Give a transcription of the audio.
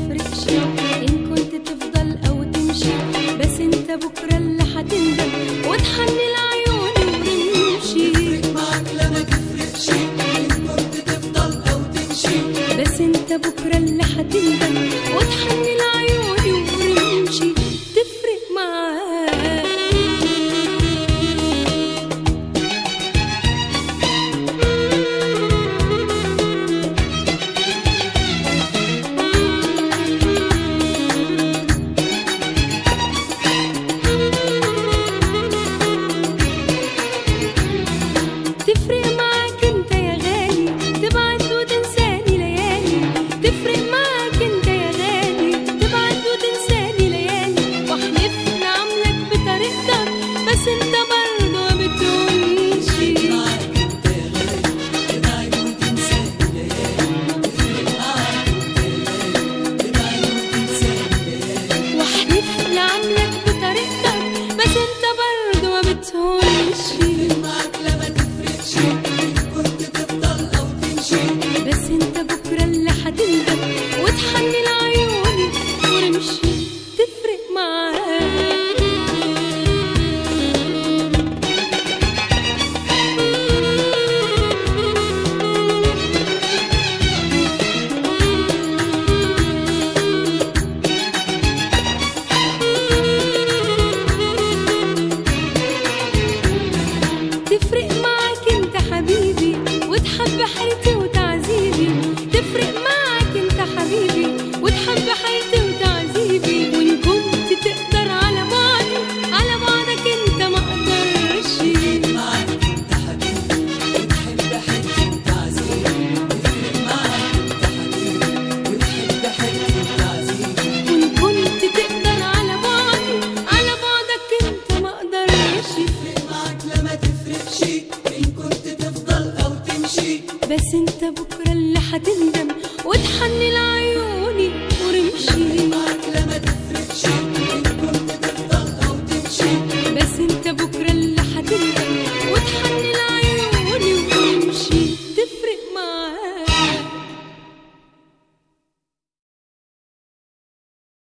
تفرقش إن كنت تفضل أو تمشي بس أنت بكرة اللي هتندم وتحني لعيوني وتمشي معاك لا ما تفرقش إن كنت تفضل أو تمشي بس أنت بكرة اللي هتندم وتحني لعيوني وتمشي تفرق معاك تفرق معاك انت يا غالي تبعد وتنساني ليالي تفرق معاك انت يا غالي تبعد وتنساني ليالي واحلف نعملك بطريقتك بس انت برضه ما بتقولش معاك أنت يا غالي تبعد وتنساني ليالي تفرق معاك أنت يا غالي تبعد وتنساني ليالي واحلف نعملك بطريقتك بس انت برضه ما بتقولش معاك لا ما تفرقش إن كنت تفضل أو تمشي بس انت بكره اللي هتندم وتحني لعيوني ونمشي تفرق معاك تفرق معاك انت حبيبي وتحب حيرتي وتعذيبي تفرق معاك انت حبيبي وتحب حيرتي